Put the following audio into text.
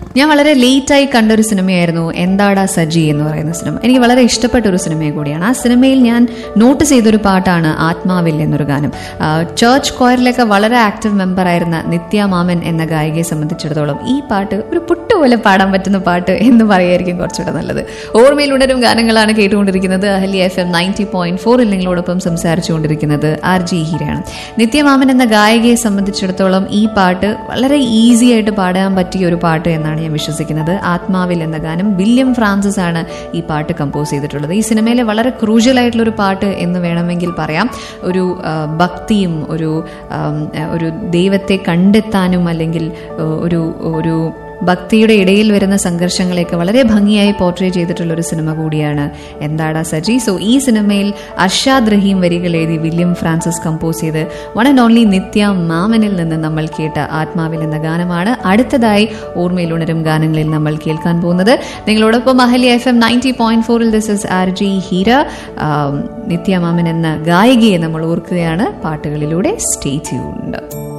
ഞാൻ വളരെ ലേറ്റായി കണ്ട ഒരു സിനിമയായിരുന്നു എന്താടാ സജി എന്ന് പറയുന്ന സിനിമ എനിക്ക് വളരെ ഇഷ്ടപ്പെട്ട ഒരു സിനിമ കൂടിയാണ് ആ സിനിമയിൽ ഞാൻ നോട്ട് ചെയ്തൊരു പാട്ടാണ് ആത്മാവിൽ എന്നൊരു ഗാനം ആ, ചർച്ച് കോയറിലൊക്കെ വളരെ ആക്റ്റീവ് മെമ്പർ ആയിരുന്ന നിത്യ മാമൻ എന്ന ഗായികയെ സംബന്ധിച്ചിടത്തോളം ഈ പാട്ട് ഒരു പുട്ട് പോലെ പാടാൻ പറ്റുന്ന പാട്ട് എന്ന് പറയായിരിക്കും കുറച്ചുകൂടെ നല്ലത് ഓർമ്മയിൽ ഉണരും ഗാനങ്ങളാണ് കേട്ടുകൊണ്ടിരിക്കുന്നത് Ahalia F M ninety point ഫോറിൽ നിങ്ങളോടൊപ്പം സംസാരിച്ചുകൊണ്ടിരിക്കുന്നത് ആർ ജി ഹീരയാണ് നിത്യമാമൻ എന്ന ഗായികയെ സംബന്ധിച്ചിടത്തോളം ഈ പാട്ട് വളരെ ഈസി ആയിട്ട് പാടാൻ പറ്റിയ ഒരു പാട്ട് എന്നാണ് ഞാൻ വിശ്വസിക്കുന്നത് ആത്മാവിൽ എന്ന ഗാനം വില്യം ഫ്രാൻസിസ് ആണ് ഈ പാട്ട് കമ്പോസ് ചെയ്തിട്ടുള്ളത് ഈ സിനിമയിലെ വളരെ ക്രൂഷ്യൽ ആയിട്ടുള്ള ഒരു പാട്ട് എന്ന് വേണമെങ്കിൽ പറയാം ഒരു ആ, ഭക്തിയും ഒരു ആം, ഒരു ദൈവത്തെ കണ്ടെത്താനും അല്ലെങ്കിൽ ആ, ഒരു ഒരു ഭക്തിയുടെ ഇടയിൽ വരുന്ന സംഘർഷങ്ങളെയൊക്കെ വളരെ ഭംഗിയായി പോർട്രേ ചെയ്തിട്ടുള്ള ഒരു സിനിമ കൂടിയാണ് എന്താടാ സജി സോ ഈ സിനിമയിൽ അർഷാദ് റഹീം വരികൾ എഴുതി വില്യം ഫ്രാൻസിസ് കമ്പോസ് ചെയ്ത് വൺ ആൻഡ് ഓൺലി നിത്യ മാമനിൽ നിന്ന് നമ്മൾ കേട്ട ആത്മാവിൽ എന്ന ഗാനമാണ് അടുത്തതായി ഓർമ്മയിൽ ഉണരും ഗാനങ്ങളിൽ നമ്മൾ കേൾക്കാൻ പോകുന്നത് നിങ്ങളോടൊപ്പം Ahalia F M ninety point ഫോറിൽ this is R J Heera am, Nithya Maman എന്ന ഗായികയെ നമ്മൾ ഓർക്കുകയാണ് പാട്ടുകളിലൂടെ സ്റ്റേ ട്യൂൺഡ്